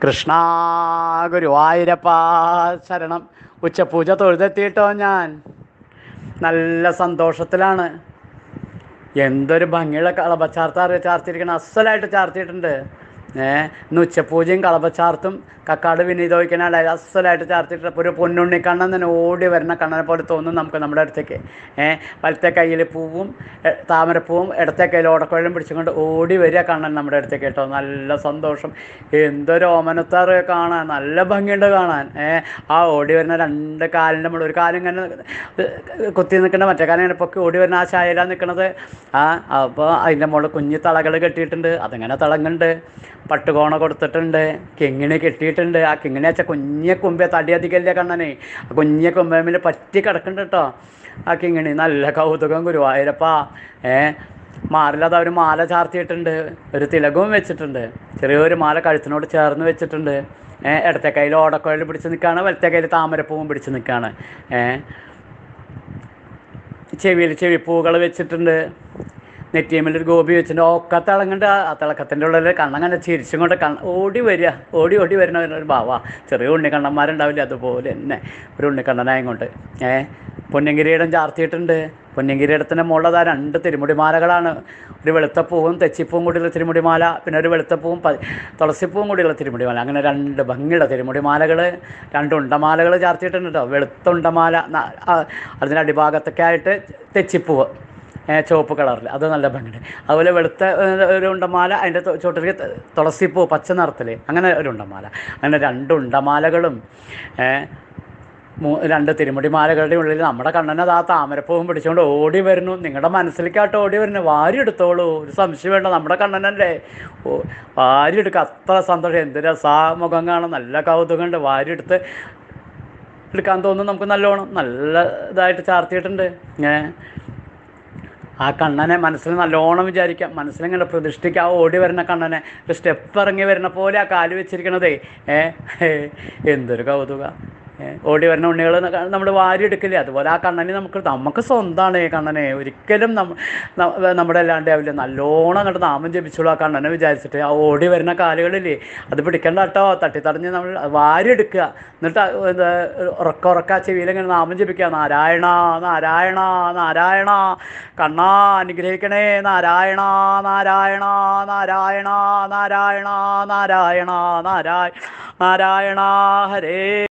കൃഷ്ണ ഗുരുവായൂരപ്പ ശരണം ഉച്ചപൂജ തൊഴുതെത്തിയിട്ടോ ഞാൻ നല്ല സന്തോഷത്തിലാണ് എന്തൊരു ഭംഗിയുള്ള കളഭച്ചാർത്താറ് ചാർത്തിരിക്കണം അസലായിട്ട് ചാർത്തിയിട്ടുണ്ട് ഏ ഇന്ന് ഉച്ചപൂജയും കളഭച്ചാർത്തും കക്കാട് വിനീതോയ്ക്കനാണ് അസലായിട്ട് ചാർത്തിയിട്ട് അപ്പോൾ ഒരു പൊന്നുണ്ണിക്കണ്ണൻ തന്നെ ഓടി വരുന്ന കണ്ണനെ പോലെ തോന്നും നമുക്ക് നമ്മുടെ അടുത്തേക്ക് ഏ വലത്തെ കയ്യിൽ പൂവും എ, താമരപ്പൂവും ഇടത്തെ കയ്യിൽ ഓടക്കുഴലും പിടിച്ചുകൊണ്ട് ഓടി വരിക കണ്ണൻ നമ്മുടെ അടുത്തേക്ക് കേട്ടോ നല്ല സന്തോഷം എന്തൊരു ഓമനത്താറ് കാണാൻ നല്ല ഭംഗിയുണ്ട് കാണാൻ ഏ ആ ഓടി വരുന്ന രണ്ട് കാലിൻ്റെ മുകളിൽ ഒരു കാലം ഇങ്ങനെ കുത്തി നിൽക്കുന്ന മറ്റേ കാലം ഇങ്ങനെ പൊക്കി ഓടി വരുന്ന ആ ചായയിലാണ് നിൽക്കുന്നത് ആ അപ്പോൾ അതിൻ്റെ മുകളിൽ കുഞ്ഞു തളകൾ കെട്ടിയിട്ടുണ്ട് അതിങ്ങനെ തിളങ്ങുന്നുണ്ട് പട്ടുകോണ കൊടുത്തിട്ടുണ്ട് കിങ്ങിണി കെട്ടിയിട്ടുണ്ട് ആ കിങ്ങിണി വെച്ചാൽ കുഞ്ഞെ കുമ്പേ തടി അധികമില്ല കണ്ണനെ ആ കുഞ്ഞെ കുമ്പേമിൽ പറ്റി കിടക്കുന്നുണ്ട് കേട്ടോ ആ കിങ്ങിണി നല്ല കൗതുകം ഗുരുവായൂരപ്പാ ഏ മാറില്ലാതെ അവർ മാല ചാർത്തിയിട്ടുണ്ട് ഒരു തിലകവും വെച്ചിട്ടുണ്ട് ചെറിയൊരു മാല കഴുത്തിനോട് ചേർന്ന് വെച്ചിട്ടുണ്ട് ഏ ഇടത്തെ കയ്യിൽ ഓടക്കുഴൽ പിടിച്ച് നിൽക്കുകയാണ് വലത്തെ കയ്യിൽ താമരപ്പൂവും പിടിച്ച് നിൽക്കുകയാണ് ഏ ചെവിയിൽ ചെവിപ്പൂകൾ വെച്ചിട്ടുണ്ട് നെറ്റിയമ്മിൽ ഒരു ഗോപി വെച്ചിട്ടുണ്ട് ഒക്കെ തിളങ്ങുന്നുണ്ട് ആ തിളക്കത്തിൻ്റെ ഉള്ളിൽ കണ്ണങ്ങനെ ചിരിച്ചും കൊണ്ട് കണ്ണ ഓടി വരിക ഓടി ഓടി വരുന്ന ഒരു ഭാവ ചെറിയ ഉണ്ണിക്കണ്ണന്മാരുണ്ടാവില്ല അതുപോലെ തന്നെ ഒരു ഉണ്ണിക്കണ്ണനായും കൊണ്ട് ഏ പൊന്നങ്കിരീടം ചാർത്തിയിട്ടുണ്ട് പൊന്നങ്കിരീടത്തിൻ്റെ മുകളിൽ ആ രണ്ട് തിരുമുടിമാലകളാണ് ഒരു വെളുത്ത പൂവും തെച്ചിപ്പൂവും കൂടിയുള്ള തിരുമുടിമാല പിന്നെ ഒരു വെളുത്ത പൂവും പ തുളസിപ്പൂവും കൂടിയുള്ള തിരുമുടിമാല അങ്ങനെ രണ്ട് ഭംഗിയുള്ള തിരുമുടിമാലകൾ രണ്ട് ഉണ്ടമാലകൾ ചാർത്തിയിട്ടുണ്ട് കേട്ടോ വെളുത്ത ഉണ്ടമാല ന- ആ, അതിൻ്റെ അടിഭാഗത്തൊക്കെ ആയിട്ട് തെച്ചിപ്പൂവ് ഏ, ചുവപ്പ് കളറിൽ അത് നല്ല ഭംഗിയുണ്ട് അതുപോലെ വെളുത്ത ഏ, ഒരു ഉണ്ടമാല അതിൻ്റെ തൊ- ചോട്ടിലേക്ക് ത- തുളസിപ്പൂ പച്ച നിറത്തിൽ അങ്ങനെ ഒരു ഉണ്ടമാല അങ്ങനെ രണ്ട് ഉണ്ടമാലകളും ഏ, മൂ- രണ്ട് തിരുമുടിമാലകളുടെ ഉള്ളിൽ നമ്മുടെ കണ്ണനത് ആ താമരപ്പൂവും പിടിച്ചുകൊണ്ട് ഓടി വരുന്നു നിങ്ങളുടെ മനസ്സിലേക്കാട്ട് ഓടി വരുന്നു വാരി എടുത്തോളൂ ഒരു സംശയം വേണ്ട നമ്മുടെ കണ്ണനല്ലേ ഓ വാരി എടുക്കുക അത്ര സന്തോഷം എന്ത് രസാ മുഖം കാണാൻ നല്ല കൗതുകമുണ്ട് വാരി എടുത്ത് എടുക്കാൻ തോന്നുന്നു നമുക്ക് നല്ലോണം നല്ല ഇതായിട്ട് ചാർത്തിയിട്ടുണ്ട് ഏ ആ കണ്ണനെ മനസ്സിൽ നല്ലോണം വിചാരിക്കാം മനസ്സിലിങ്ങനെ പ്രതിഷ്ഠിക്കുക ആ ഓടി വരുന്ന കണ്ണനെ ഒരു സ്റ്റെപ്പ് ഇറങ്ങി വരുന്ന പോലെ ആ കാല് വെച്ചിരിക്കണതേ ഏ ഹേ, എന്തൊരു കൗതുക ഏ, ഓടി വരുന്ന ഉണ്ണികൾ നമ്മൾ വാരി എടുക്കില്ലേ അതുപോലെ ആ കണ്ണനെ നമുക്ക് നമുക്ക് സ്വന്തമാണ് ഈ കണ്ണനെ ഒരിക്കലും നമ്മ ന- നമ്മുടെ അല്ലാണ്ട് ആവില്ല നല്ലോണം അങ്ങോട്ട് നാമം ജപിച്ചോളൂ ആ കണ്ണനെ വിചാരിച്ചിട്ട് ആ ഓടി വരുന്ന കാലുകളില്ലേ അത് പിടിക്കണ്ട കേട്ടോ തട്ടിത്തടഞ്ഞ് നമ്മൾ വാരി എടുക്കുക എന്നിട്ട് ആ എന്താ ഉറക്ക ഉറക്ക ചെവിയിൽ ഇങ്ങനെ നാമം ജപിക്കുക നാരായണ നാരായണ നാരായണ കണ്ണാ അനുഗ്രഹിക്കണേ നാരായണ നാരായണ നാരായണ നാരായണ നാരായണ നാരായണ നാരായണ ഹരേ